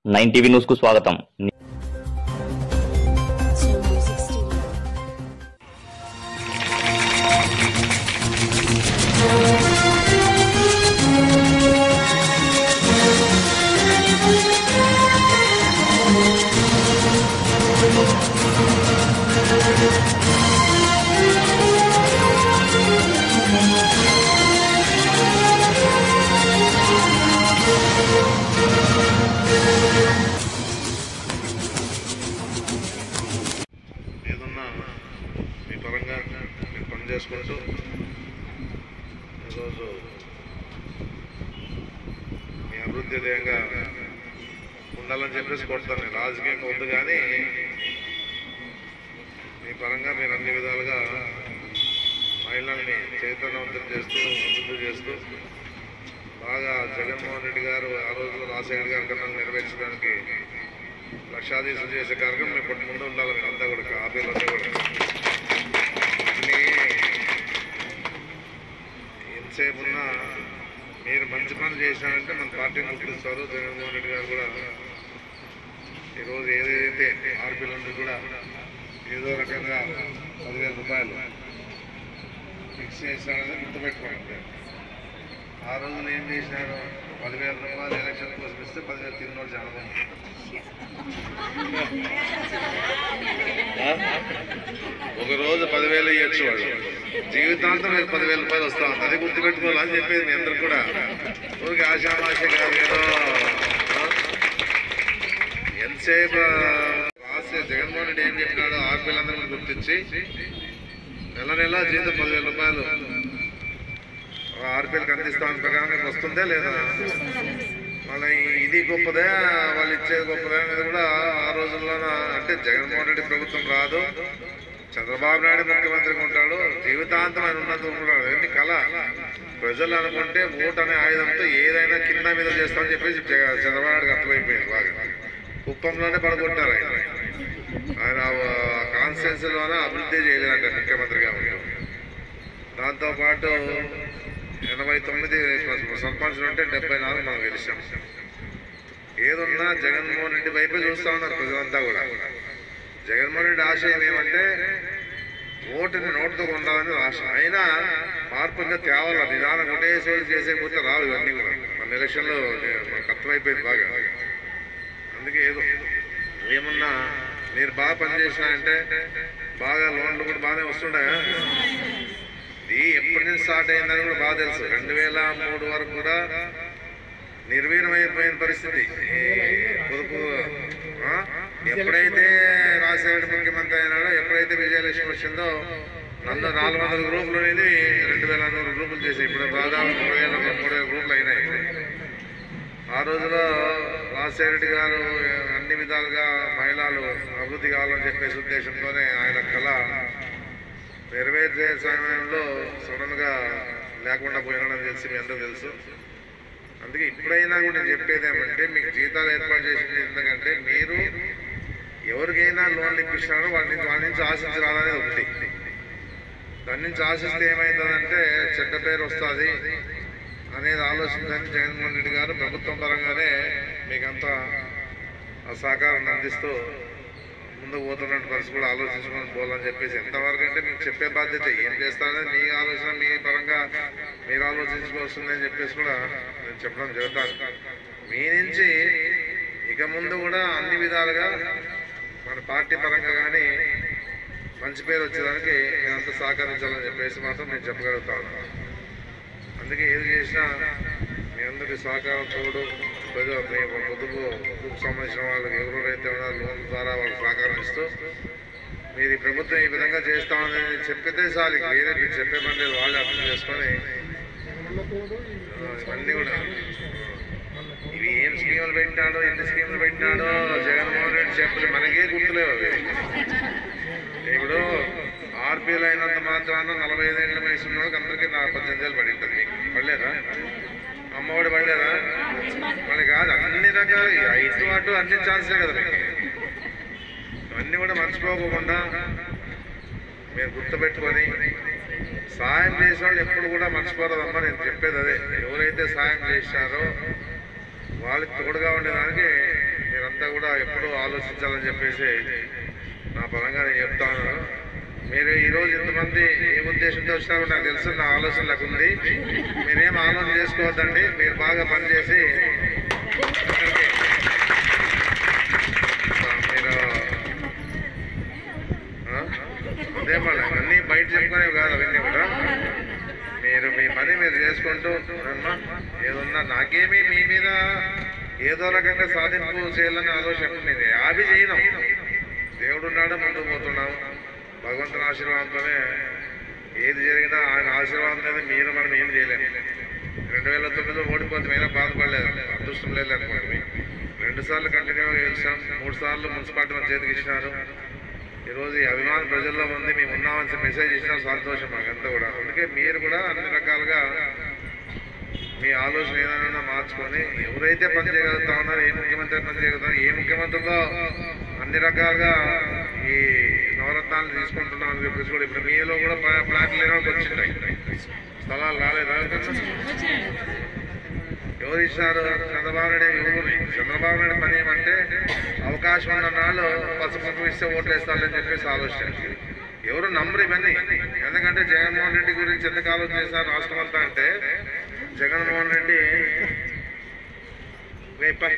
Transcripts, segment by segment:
Nine TV news కు స్వాగతం to Music Studio. ఏదన్నా మీ పరంగా మీరు పని చేసుకుంటూ ఈరోజు మీ అభివృద్ధి ధ్యేయంగా ఉండాలని చెప్పేసి కొడతాను నేను రాజకీయంగా వద్దు కానీ మీ పరంగా మీరు అన్ని విధాలుగా మహిళల్ని చైతన్యవంతం చేస్తూ అభివృద్ధి చేస్తూ బాగా జగన్మోహన్ రెడ్డి గారు ఆ రోజుల్లో రాజశేఖర్ గారి కన్నా నెరవేర్చడానికి లక్షాధీశం చేసే కార్యక్రమం మేము ఇప్పటి ముందు ఉండాలి మీరు అంతా కూడా ఆఫీసులంతా కూడా అన్నీ ఎంతసేపు ఉన్నా మీరు మంచి పనులు చేసినారంటే మన పార్టీని గుర్తిస్తారు జగన్మోహన్ రెడ్డి గారు కూడా ఈరోజు ఏదైతే ఆర్పీలందరూ కూడా ఏదో రకంగా పదివేల రూపాయలు ఫిక్స్ చేశారని గుర్తుపెట్టుకోండి ఆ రోజున ఏం చేసినారు పదివేల రూపాయలు ఎలక్షన్ కోసం ఇస్తే పదివేలు తిన్నోడు చాలా మంది ఒక రోజు పదివేలు ఇవ్వచ్చు వాళ్ళు జీవితాంతం మీకు పదివేల రూపాయలు వస్తా ఉంది అది గుర్తుపెట్టుకోవాలని చెప్పేది మీ అందరు కూడా ఊరికి ఆశామాష కాదు ఏదో ఆ? ఎంతసేపు రాసే జగన్మోహన్ రెడ్డి ఏం చెప్పినాడో ఆ పిల్లలందరినీ గుర్తించి నెల నెల జీతం పదివేల రూపాయలు ఆర్పీఎల్కి అందిస్తామని ప్రకారం వస్తుందా లేదా మళ్ళీ ఇది గొప్పదే వాళ్ళు ఇచ్చేది గొప్పదే అనేది కూడా ఆ రోజుల్లోన అంటే జగన్మోహన్ రెడ్డి ప్రభుత్వం రాదు చంద్రబాబు నాయుడు ముఖ్యమంత్రిగా ఉంటాడు జీవితాంతం ఆయన ఉన్నంత ఉంటాడు ఏంటి కళ ప్రజలు అనుకుంటే ఓటు అనే ఆయుధంతో ఏదైనా కింద మీద చేస్తామని చెప్పేసి జగ- చంద్రబాబు నాయుడుకి అర్థమైపోయింది బాగా కుప్పంలోనే పడుకుంటారు ఆయన ఆయన కాన్స్టిట్యున్సీలోనే అభివృద్ధి చేయలేదంట ముఖ్యమంత్రిగా ఉంటూ దాంతోపాటు ఎనభై తొమ్మిది సర్పంచ్లు ఉంటే డెబ్బై నాలుగు మనం గెలిచాం ఏదున్నా జగన్మోహన్ రెడ్డి వైపే చూస్తా ఉన్నారు ప్రజలంతా కూడా జగన్మోహన్ రెడ్డి ఆశయం ఏమంటే ఓటుని నోటుతో ఉండాలని ఆశ అయినా మార్పు ఇంకా తేవాలి నిదానం ఒకటేసి చేసేకపోతే రావు ఇవన్నీ కూడా మన ఎలక్షన్లో మనకు అర్థమైపోయింది బాగా అందుకే ఏదో ఏమన్నా మీరు బాగా పనిచేసినారంటే బాగా లోన్లు కూడా బాగానే వస్తుండగా ఇది ఎప్పటి నుంచి స్టార్ట్ అయిందని కూడా బాగా తెలుసు రెండు వేల మూడు వరకు కూడా నిర్వీర్యమైపోయిన పరిస్థితి ఈ పొదుపు ఆ? ఎప్పుడైతే రాజశేఖర ముఖ్యమంత్రి అయినాడో ఎప్పుడైతే విజయలక్ష్మి వచ్చిందో నన్ను నాలుగు వందల గ్రూపులు అనేది రెండు వేల నూరు గ్రూపులు చేసి ఇప్పుడు దాదాపు మూడు వేల మూడు వేల గ్రూపులు అయినాయి ఆ రోజులో రాజశేఖర రెడ్డి గారు అన్ని విధాలుగా మహిళలు అభివృద్ధి కావాలని చెప్పేసి ఉద్దేశంతోనే ఆయన కళ నెరవేర్చే సమయంలో సడన్ గా లేకుండా పోయినాడని తెలిసి మీ అందరూ తెలుసు అందుకే ఇప్పుడైనా కూడా నేను చెప్పేది ఏమంటే మీకు జీతాలు ఏర్పాటు చేసింది ఎందుకంటే మీరు ఎవరికైనా లోన్లు ఇప్పిస్తున్నారో వాళ్ళ నుంచి వాళ్ళ నుంచి ఆశించి రాదనేది ఒకటి దాని నుంచి ఆశిస్తే ఏమవుతుందంటే చెడ్డ పేరు వస్తుంది అనేది ఆలోచించని జగన్మోహన్ రెడ్డి గారు ప్రభుత్వం పరంగానే మీకంతా ఆ సహకారాన్ని అందిస్తూ ముందుకు పోతున్నట్టు పరిస్థితి కూడా ఆలోచించుకొని పోవాలని చెప్పేసి ఎంతవరకు అంటే మీకు చెప్పే బాధ్యత ఏం చేస్తారనేది మీ ఆలోచన మీ పరంగా మీరు ఆలోచించుకోవాల్సిందని చెప్పేసి కూడా నేను చెప్పడం జరుగుతాను మీ నుంచి ఇక ముందు కూడా అన్ని విధాలుగా మన పార్టీ పరంగా కానీ మంచి పేరు వచ్చేదానికి మీరంతా సహకరించాలని చెప్పేసి మాత్రం నేను చెప్పగలుగుతాను అందుకే ఏది చేసినా మీ అందరి సహకారం తోడు ప్రజలు మీ పొదుపు పొదుపుకు సంబంధించిన వాళ్ళకి ఎవరెవరైతే ఉన్నారో లోన్ ద్వారా వాళ్ళకి సహకారం ఇస్తూ మీరు ఈ ప్రభుత్వం ఈ విధంగా చేస్తామని చెప్పితే చాలు ఇక వేరే మీరు చెప్పే పని లేదు వాళ్ళే అర్థం చేసుకొని ఆ, ఇవన్నీ కూడా ఇవి ఏం స్కీములు పెట్టినాడో ఎన్ని స్కీములు పెట్టినాడో జగన్మోహన్ రెడ్డి చెప్పలేదు మనకే గుర్తులేవు అవి ఇప్పుడు ఆర్పీఎల్ అయినంత మాత్రాన నలభై ఐదేళ్ళ వయసు ఉన్న వాళ్ళకి అందరికీ నా పద్దెనిమిది ఏళ్ళు పడి ఉంటుంది మీకు పడలేదా అమ్మఒడి పడలేదా మళ్ళీ కాదు అన్ని రకాల ఇటు అటు అన్ని ఛాన్సే కదా మీకు అన్నీ కూడా మర్చిపోకుండా మీరు గుర్తుపెట్టుకొని సాయం చేసిన వాళ్ళు ఎప్పుడు కూడా మర్చిపోలేదమ్మా నేను చెప్పేది అదే ఎవరైతే సాయం చేశారో వాళ్ళకి తోడుగా ఉండేదానికి మీ మీరంతా కూడా ఎప్పుడూ ఆలోచించాలని చెప్పేసి నా పరంగా నేను చెప్తాను మీరు ఈరోజు ఇంతమంది ఏ ఉద్దేశంతో వచ్చినారో నాకు తెలుసు నా ఆలోచన నాకు ఉంది మీరేం ఆలోచన చేసుకోవద్దండి మీరు బాగా పనిచేసి అందరికీ, ఆ, మీరు ఆ? అదే మళ్ళీ అన్నీ బయట చెప్పుకునేవి కాదు అవన్నీ కూడా మీరు మీ పని మీరు చేసుకుంటూ అమ్మా ఏదన్నా నాకేమీ మీ మీద ఏదో రకంగా సాధింపు చేయాలని ఆలోచన నేను యాభై చేయను దేవుడు ఉన్నాడు ముందుకు పోతున్నాం భగవంతుని ఆశీర్వాదంతోనే ఏది జరిగినా ఆయన ఆశీర్వాదం లేదు మీరు మనం ఏం చేయలేము రెండు వేల తొమ్మిదిలో ఓడిపోతే మీరే బాధపడలేదు అదృష్టం లేదు అనుకోండి రెండు సార్లు కంటిన్యూగా గెలిచాం మూడు సార్లు మున్సిపాలిటీ మన చేతికి ఇచ్చినారు ఈరోజు ఈ అభిమాన ప్రజల్లో ఉంది మేము ఉన్నామని మెసేజ్ ఇచ్చిన సంతోషం మాకంతా కూడా అందుకే మీరు కూడా అన్ని రకాలుగా మీ ఆలోచన ఏదైనా మార్చుకొని ఎవరైతే పని చేయగలుగుతా ఉన్నారో ఏ ముఖ్యమంత్రి పని చేయగలుగుతారో ఏ ముఖ్యమంత్రిలో అన్ని రకాలుగా ఈ నవరత్నాలు తీసుకుంటున్నాం అని చెప్పేసి కూడా ఇప్పుడు మీలో కూడా ప్లా- ప్లాట్లు లేని వాళ్ళకి వచ్చింటాయి స్థలాలు రాలేదా ఎవరు ఇచ్చినారు చంద్రబాబు నాయుడు ఎవరు చంద్రబాబు నాయుడు పని ఏమంటే అవకాశం ఉన్న నాళ్ళు పసుపు ఇస్తే ఓట్లు వేస్తారని చెప్పేసి ఆలోచన ఎవరు నమ్మరు ఇవన్నీ ఎందుకంటే జగన్మోహన్ రెడ్డి గురించి ఎందుకు ఆలోచన చేశారు రాష్ట్రం అంతా అంటే జగన్మోహన్ రెడ్డి రేయ్ పై.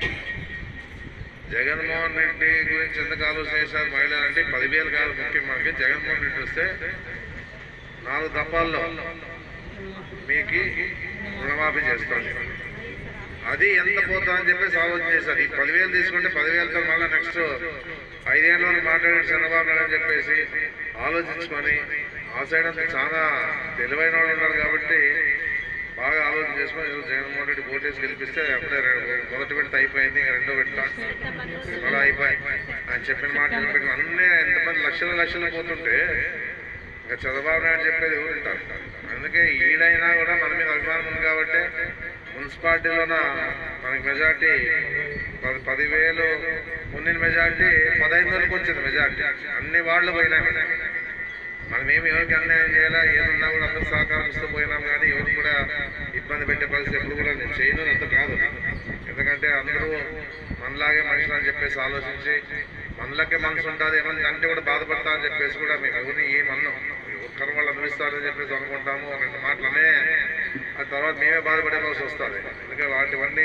జగన్మోహన్ రెడ్డి గురించి ఎందుకు ఆలోచన చేశారు మహిళలు అంటే పదివేలు కాదు ముఖ్యం మనకి జగన్మోహన్ రెడ్డి వస్తే నాలుగు దఫాల్లో మీకు రుణమాఫీ చేస్తాను అది ఎంత పోతుందని చెప్పేసి ఆలోచన చేశారు ఈ పదివేలు తీసుకుంటే పదివేలతో మళ్ళీ నెక్స్ట్ ఐదేళ్ళ వరకు మాట్లాడారు చంద్రబాబు నాయుడు అని చెప్పేసి ఆలోచించుకొని ఆ సైడ్ అంతా చాలా తెలివైన వాళ్ళు ఉన్నారు కాబట్టి బాగా ఆలోచన చేసుకొని ఈరోజు జగన్మోహన్ రెడ్డి ఓటేసి గెలిపిస్తే అప్పుడే రెండు- మొదటి విడత అయిపోయింది ఇంకా రెండో విడత మళ్ళీ అయిపోయి ఆయన చెప్పిన మాట వినిపెట్టి అన్నీ ఎంతమంది లక్షల లక్షలు పోతుంటే ఇంకా చంద్రబాబు నాయుడు చెప్పేది ఎవరు ఉంటారు అందుకే ఈడైనా కూడా మన మీద అభిమానం ఉంది కాబట్టి మున్సిపాలిటీలోన మనకి మెజార్టీ పది పదివేలు ముందు మెజార్టీ పదహైదు వేలకు వచ్చింది మెజార్టీ అన్ని వాళ్ళు పోయినాయి మనకి. మనం ఏమి ఎవరికి అన్యాయం చేయాలా ఏదున్నా కూడా అందరూ సహకారం ఇస్తూ పోయినాం కానీ ఎవరు కూడా ఇబ్బంది పెట్టే పరిస్థితి ఎప్పుడు కూడా నేను చేయను అంత కాదు ఎందుకంటే అందరూ మనలాగే మనుషులు అని చెప్పేసి ఆలోచించి మనలకే మనసు ఉంటుంది ఏమన్నా అంటే కూడా బాధపడతా అని చెప్పేసి కూడా మేము ఎవరిని ఏమన్నాం ఒక్కరు వాళ్ళు అనుభవిస్తారని చెప్పేసి అనుకుంటాము రెండు మాటలనే ఆ తర్వాత మేమే బాధపడే పరిస్థితి వస్తుంది అందుకే వాటివన్నీ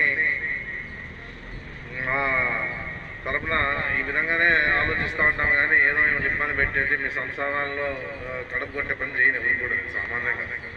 మా తరపున ఈ విధంగానే ఆలోచిస్తూ ఉంటాం కానీ ఏదో మిమ్మల్ని ఇబ్బంది పెట్టేది మీ సంసారాల్లో ఆ, కడుపు కొట్టే పని చేయను ఎవరు కూడా సామాన్యంగా